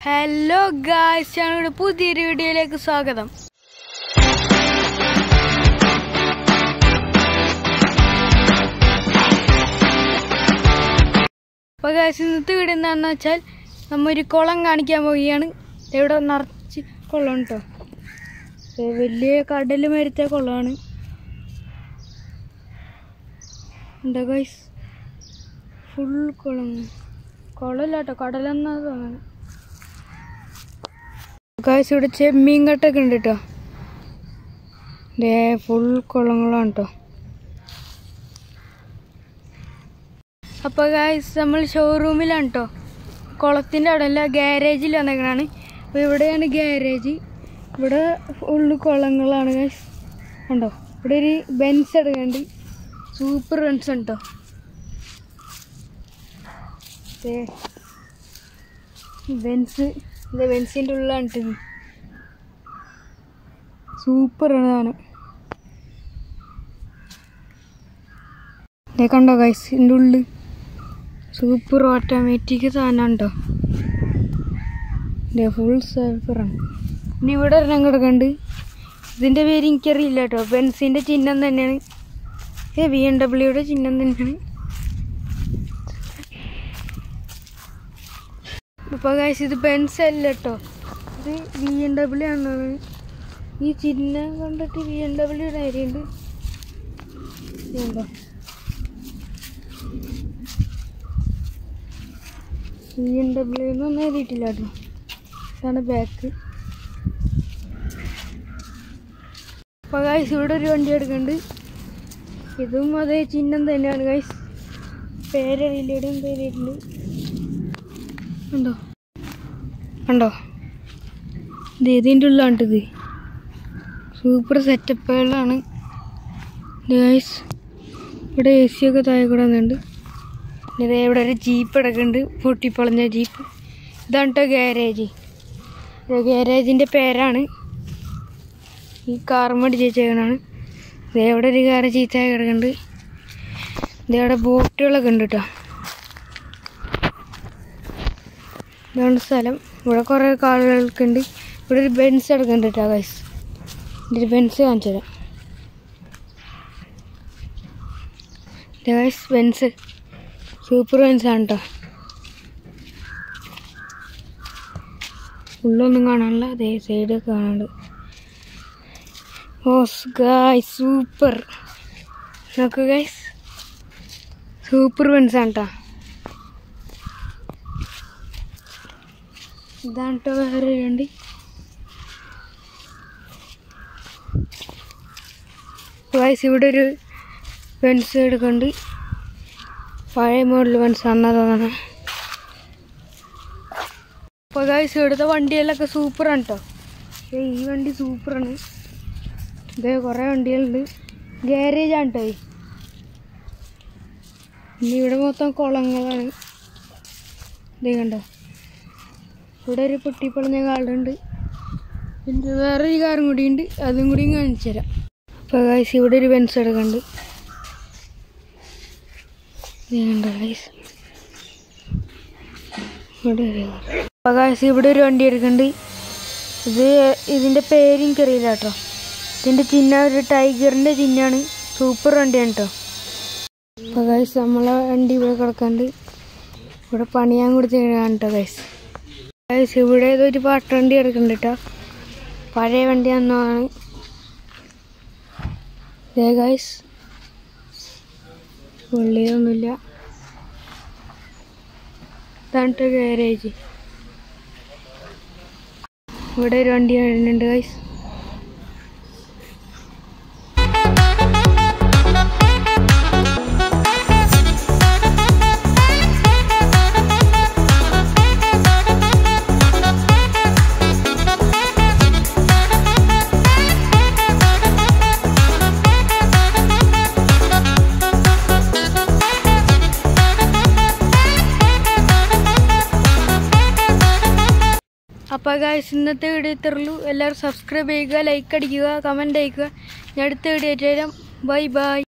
hello guys ഞങ്ങളുടെ പുതിയൊരു വീഡിയോയിലേക്ക് സ്വാഗതം അപ്പോൾ ഗായ്സ് ഇന്നത്തെ വീഡിയോ എന്താണെന്ന് വെച്ചാൽ നമ്മ ഒരു കുളം കാണിക്കാൻ പോവുകയാണ് ഇവിടെ നിറച്ച് കുളം കേട്ടോ വലിയ കടൽ മരുത്ത കുളമാണ് എന്താ ഗായ്സ് ഫുൾ കുളം കുളമില്ല കേട്ടോ കടലെന്നാ തോന്നുന്നു ഗായ്സ് ഇവിടെ ചെമ്മീൻ കട്ടൊക്കെ ഉണ്ട് കേട്ടോ ദേ ഫുൾ കുളങ്ങളാണ് കേട്ടോ അപ്പോൾ ഗായ്സ് നമ്മൾ ഷോറൂമിലാണ് കേട്ടോ കുളത്തിൻ്റെ അവിടെ അല്ല ഗ്യാരേജിൽ വന്നേക്കണാണ് അപ്പോൾ ഇവിടെയാണ് ഗ്യാരേജ് ഇവിടെ ഫുള്ള് കുളങ്ങളാണ് ഗായ്സ് കണ്ടോ ഇവിടെ ഒരു ബെൻസ് എടുക്കുന്നുണ്ട് സൂപ്പർ ബെൻസ് ഉണ്ട് കേട്ടോ ദേ ബെൻസ് ഇത് ബെൻസിൻ്റെ ഉള്ളിലാണ് ഇട്ടത് സൂപ്പറാണ് സാധനം ഇതേ കണ്ടോ ഗൈസ് ഇതിൻ്റെ ഉള്ളിൽ സൂപ്പർ ഓട്ടോമാറ്റിക് സാധനം ഉണ്ടോ ഇതേ ഫുൾ സൂപ്പറാണ് ഇനി ഇവിടെ ഒരെണ്ണം കിടക്കുന്നുണ്ട് ഇതിൻ്റെ പേര് എനിക്കറിയില്ല കേട്ടോ ബെൻസിൻ്റെ ചിഹ്നം തന്നെയാണ് ഏ ബി എം ഡബ്ല്യൂയുടെ ചിഹ്നം തന്നെയാണ് അപ്പോൾ ഗൈസ് ഇത് ബെൻസ് അല്ല കേട്ടോ ഇത് ബി എം ഡബ്ല്യു ആണെന്നാണ് ഈ ചിഹ്നം കണ്ടിട്ട് ബി എം ഡബ്ല്യൂയുടെ കാര്യമുണ്ട് ഇതുണ്ടോ ബി എം ഡബ്ല്യു എന്നൊന്നും എഴുതിയിട്ടില്ല കേട്ടോ ഇതാണ് ബാക്ക് അപ്പോൾ ഗൈസ് ഇവിടെ ഒരു വണ്ടി എടുക്കുന്നുണ്ട് ഇതും അതേ ചിഹ്നം തന്നെയാണ് ഗൈസ് പേരറിയില്ല ഇവിടെയും പേരിട്ടുണ്ട് കണ്ടോ കണ്ടോ ഇത് ഇതിൻ്റെ ഉള്ളിലാണ് ഇത് സൂപ്പർ സെറ്റപ്പുകളാണ് ഗൈസ് ഇവിടെ എ സി ഒക്കെ താഴെ കൂടെ വന്നിട്ടുണ്ട് ഇത് ഇവിടെ ഒരു ജീപ്പ് കിടക്കുന്നുണ്ട് പൊട്ടിപ്പൊളഞ്ഞ ജീപ്പ് ഇതാണ് കേട്ടോ ഗ്യാരേജ് ഗ്യാരേജിൻ്റെ പേരാണ് ഈ കാർ മടി ചേച്ചേക്കണാണ് ഇത് ഇവിടെ ഒരു കാറ് ചീത്തയായി കിടക്കുന്നുണ്ട് ഇത് ഇവിടെ ബോട്ടുകളൊക്കെ ഉണ്ട് കേട്ടോ ഇതാണ് സ്ഥലം ഇവിടെ കുറേ ആളുകൾക്ക് ഉണ്ട് ഇവിടെ ഒരു ബെൻസ് എടുക്കുന്നുണ്ട് കേട്ടോ ഗൈസ് ഒരു ബെൻസ് കാണിച്ചു തരാം ഗൈസ് ബെൻസ് സൂപ്പർ ബെൻസ് ആണ് കേട്ടോ ഉള്ളൊന്നും കാണാനില്ല അതേ സൈഡൊക്കെ കാണാനുണ്ട് ഓസ് ഗായ്സ് സൂപ്പർ നോക്ക് ഗൈസ് സൂപ്പർ ബെൻസ് ആണ് കേട്ടോ ഇതാണ് കേട്ടോ വേറെ രണ്ട് ഗൈസ് ഇവിടെ ഒരു പെൻസ് എടുക്കുന്നുണ്ട് പഴയ മോഡൽ പെൻസ് ആണെന്നാ തോന്നണേ അപ്പോൾ ഗൈസ് ഇവിടുത്തെ വണ്ടികളൊക്കെ സൂപ്പറാണ് കേട്ടോ ഏ ഈ വണ്ടി സൂപ്പറാണ് ഇതേ കുറേ വണ്ടികളുണ്ട് ഗ്യാരേജാണ് കേട്ടോ ഇനി ഇവിടെ മൊത്തം കുളങ്ങളാണ് ഇതേ കണ്ടോ ഇവിടെ ഒരു പൊട്ടിപ്പൊളഞ്ഞ കാടുണ്ട് പിന്നെ വേറൊരു കാറും കൂടി ഉണ്ട് അതും കൂടി കാണിച്ചു തരാം അപ്പോൾ ഗൈസ് ഇവിടെ ഒരു ബെൻസ് എടുക്കുന്നുണ്ട് കണ്ടോ ഗൈസ് ഇവിടെ ഒരു അപ്പോൾ ഗൈസ് ഇവിടെ ഒരു വണ്ടി എടുക്കുന്നുണ്ട് ഇത് ഇതിൻ്റെ പേര് എനിക്കറിയില്ല കേട്ടോ ഇതിൻ്റെ ചിഹ്നം ഒരു ടൈഗറിൻ്റെ ചിഹ്നമാണ് സൂപ്പർ വണ്ടിയാണ് കേട്ടോ അപ്പോൾ ഗൈസ് നമ്മളെ വണ്ടി ഇവിടെ കിടക്കുന്നുണ്ട് ഇവിടെ പണിയാൻ കൊടുത്തിട്ടാണ് കേട്ടോ ഗൈസ് ഗൈസ് ഇവിടെ ഏതൊരു പാട്ട് വണ്ടി എടുക്കുന്നുണ്ട് കേട്ടോ പഴയ വണ്ടി തന്നതാണ് ഇതേ ഗൈസ് ഉള്ളിലൊന്നുമില്ല ഇതാണ് ഗാരേജ് ഇവിടെ ഒരു വണ്ടി വരുന്നുണ്ട് ഗൈസ് അപ്പോൾ ഗായ്സ് ഇന്നത്തെ വീഡിയോ ഇത്രയുള്ളൂ എല്ലാവരും സബ്സ്ക്രൈബ് ചെയ്യുക ലൈക്ക് അടിക്കുക കമൻറ്റ് അയക്കുക ഞാൻ അടുത്ത വീഡിയോ ആയിട്ട് വരാം ബൈ ബൈ